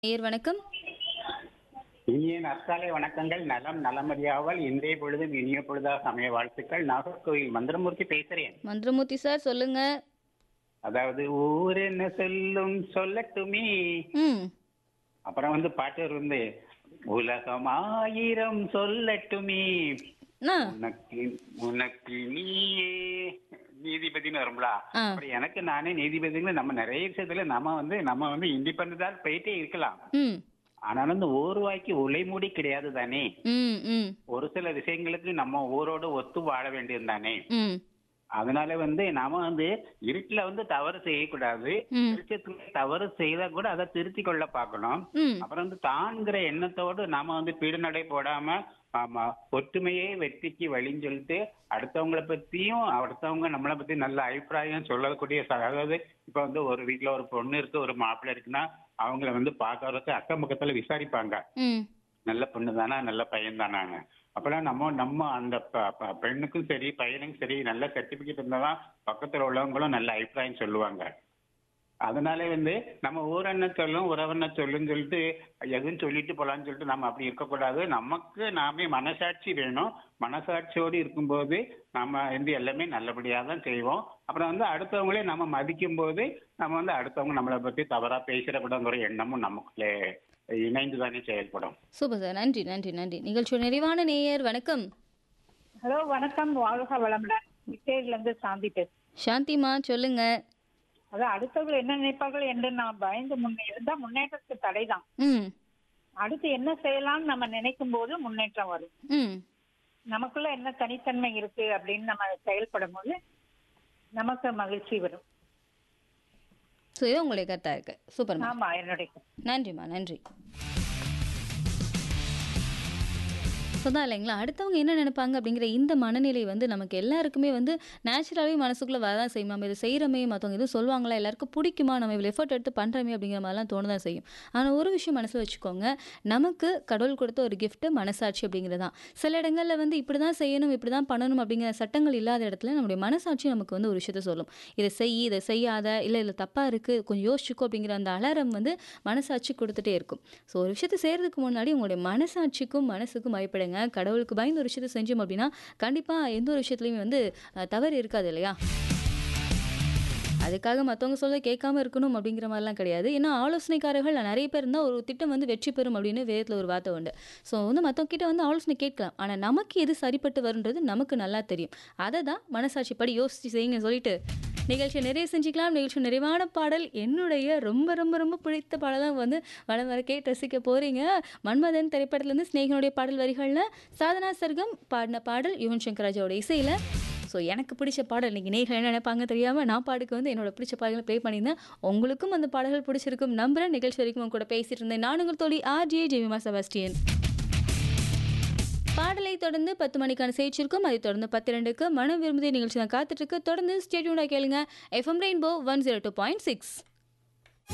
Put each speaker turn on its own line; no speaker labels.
நேயர் வணக்கம்
இனிய நற்காலை வணக்கங்கள் நலம் நலமறியாவல் இன்றைய பொழுதும் இனிய பொழுதா சமய வாழ்த்துக்கள் நாகர்கோவில் மந்திரமூர்த்தி பேசுறேன்
மந்திரமூர்த்தி சார் சொல்லுங்க
அதாவது ஊர் என்ன சொல்லும் சொல்லட்டுமே
ம்
அப்புறம் வந்து பாட்டு வந்து உலகம் ஆயிரம் சொல்லட்டுமே
அண்ணா,
உனக்கு உனக்கு நீயே நீதிபதினு வரும்ல
ஆ.
அப்படி எனக்கு நானே நீதிபதினு நம்ம நிறைய விஷயத்துல நம்ம வந்து நம்ம வந்து இண்டிபெண்டா போயிட்டே இருக்கலாம்
ம்
ஆனாலும் இந்த ஓர்வாய்க்கு உலை மூடி கிடையாது தானே
ம் ம்
ஒரு சில விஷயங்களுக்கு நம்ம ஊரோட ஒத்து வாழ வேண்டியது தானே
ம்
அதனால வந்து நாம வந்து இருட்டுல வந்து தவறு செய்யக்கூடாது
ம்.
வெளிச்சத்துல தவறு செய்தா கூட அதை திருத்தி கொள்ள பார்க்கணும்
ம்
அப்புறம் வந்து தான்கிற எண்ணத்தோடு நாம வந்து பீடுநடை போடாம ஆமா ஒற்றுமையே வெற்றிக்கு வழின்னு சொல்லிட்டு அடுத்தவங்கள பத்தியும் அடுத்தவங்க நம்மளை பத்தி நல்ல அபிப்பிராயம் சொல்லக்கூடிய ச- அதாவது இப்ப வந்து ஒரு வீட்டுல ஒரு பொண்ணு இருக்கு ஒரு மாப்பிள்ளை இருக்குன்னா அவங்கள வந்து பாக்குறதுக்கு அக்கம் பக்கத்துல விசாரிப்பாங்க
ம்
நல்ல பொண்ணு தானா நல்ல பையன் தானாங்க அப்பெல்லாம் நம்ம நம்ம அந்த ப- ப- பெண்ணுக்கும் சரி பையனுக்கும் சரி நல்ல சர்டிபிகேட் இருந்தாதான் பக்கத்துல உள்ளவங்களும் நல்ல அபிப்பிராயம் சொல்லுவாங்க அதனால வந்து நம்ம ஊரெண்ண சொல்லும் உறவெண்ண சொல்லுன்னு சொல்லிட்டு எதுவும் சொல்லிட்டு போலான்னு சொல்லிட்டு நம்ம அப்படி இருக்கக்கூடாது நமக்கு நாமே மனசாட்சி வேணும் மனசாட்சியோடு இருக்கும்போது நம்ம வந்து எல்லாமே நல்லபடியாக தான் செய்வோம் அப்புறம் வந்து அடுத்தவங்களே நம்ம மதிக்கும் போது நம்ம வந்து அடுத்தவங்க நம்மளை பத்தி தவறா பேசிடக்கூடாதுங்கிற எண்ணமும் நமக்குள்ளே இணைந்து தானே செயல்படும்
சூப்பர் சார் நன்றி நன்றி நன்றி நிகழ்ச்சியோட நிறைவான நேயர் வணக்கம்
ஹலோ வணக்கம் வாழ்க வளமுடன் விட்டேரில இருந்து சாந்தி பேசு
சாந்திமா சொல்லுங்க
அதான் அடுத்தவர்கள் என்ன நினைப்பார்கள் என்று நான் பயந்து முன்னே இருந்தா முன்னேற்றத்துக்கு தடைதான்
ம்
அடுத்து என்ன செய்யலாம்னு நம்ம நினைக்கும் போது முன்னேற்றம் வரும்
ம்
நமக்குள்ள என்ன தனித்தன்மை இருக்கு அப்படின்னு நம்ம செயல்படும் போது நமக்கு மகிழ்ச்சி வரும்
ஸோ இது உங்களுடைய கருத்தா இருக்கு சூப்பர்மா
ஆமா என்னுடைய
நன்றிம்மா நன்றி சொன்னா இல்லைங்களா அடுத்தவங்க என்ன நினைப்பாங்க அப்படிங்கிற இந்த மனநிலை வந்து நமக்கு எல்லாருக்குமே வந்து நேச்சுரலாகவே மனசுக்குள்ளே வரதான் செய்யும் நம்ம இதை செய்கிறோமே மற்றவங்க எதுவும் சொல்லுவாங்களா எல்லாருக்கும் பிடிக்குமா நம்ம இவ்வளோ எஃபர்ட் எடுத்து பண்ணுறோமே அப்படிங்கிற மாதிரிலாம் தோணுதான் செய்யும் ஆனால் ஒரு விஷயம் மனசில் வச்சுக்கோங்க நமக்கு கடவுள் கொடுத்த ஒரு gift மனசாட்சி அப்படிங்கிறது தான் சில இடங்களில் வந்து இப்படி தான் செய்யணும் இப்படி தான் பண்ணணும் அப்படிங்கிற சட்டங்கள் இல்லாத இடத்துல நம்முடைய மனசாட்சி நமக்கு வந்து ஒரு விஷயத்த சொல்லும் இதை செய் இதை செய்யாத இல்லை இல்லை தப்பாக இருக்குது கொஞ்சம் யோசிச்சுக்கோ அப்படிங்கிற அந்த அலாரம் வந்து மனசாட்சி கொடுத்துட்டே இருக்கும் ஸோ ஒரு விஷயத்தை செய்கிறதுக்கு முன்னாடி உங்களுடைய மனசாட்சிக்கும் மனசுக்கும் பயப்படுங்க கடவுளுக்கு பயந்து ஒரு விஷயத்தை செஞ்சோம் அப்படின்னா கண்டிப்பாக எந்த ஒரு விஷயத்துலையுமே வந்து அஹ், தவறு இருக்காது இல்லையா அதுக்காக மற்றவங்க சொல்ல கேட்காம இருக்கணும் அப்படிங்கிற மாதிரிலாம் கிடையாது ஏன்னா ஆலோசனைக்காரர்கள் நிறைய பேர் இருந்தால் ஒரு திட்டம் வந்து வெற்றி பெறும் அப்படின்னு வேதத்தில் ஒரு வார்த்தை உண்டு ஸோ வந்து மற்றவங்க கிட்ட வந்து ஆலோசனை கேட்கலாம் ஆனால் நமக்கு எது சரிப்பட்டு வருன்றது நமக்கு நல்லா தெரியும் அதை தான் மனசாட்சிப்படி யோசிச்சு செய்யுங்க சொல்லிட்டு நிகழ்ச்சியை நிறைய செஞ்சுக்கலாம் நிகழ்ச்சி நிறைவான பாடல் என்னுடைய ரொம்ப ரொம்ப ரொம்ப பிடித்த பாடல் தான் வந்து வளம் வர கேட்டு ரசிக்க போகிறீங்க மன்மதன் திரைப்படத்துலேருந்து ஸ்நேகனுடைய பாடல் வரிகளில் சாதனா சர்க்கம் பாடின பாடல் யுவன் சங்கர் ராஜாவோட இசையில் ஸோ எனக்கு பிடிச்ச பாடல் இன்றைக்கி நேர்கள் என்ன நினைப்பாங்க தெரியாமல் நான் பாடுக்கு வந்து என்னோட பிடிச்ச பாடல்களை ப்ளே பண்ணியிருந்தேன் உங்களுக்கும் அந்த பாடல்கள் பிடிச்சிருக்கும் நம்புறேன் நிகழ்ச்சி வரைக்கும் உங்க கூட பேசிட்டு இருந்தேன் நான் உங்கள் தோழி ஆர்ஜே ஜெமிமா செபாஸ்டியன் பாடலை தொடர்ந்து பத்து மணிக்கான செய்திருக்கும் அதை தொடர்ந்து பத்து ரெண்டுக்கு மனம் விரும்புதே நிகழ்ச்சி தான் காத்துட்டு இருக்கு தொடர்ந்து ஸ்டேட்யூனாக கேளுங்க FM rainbow one zero two point six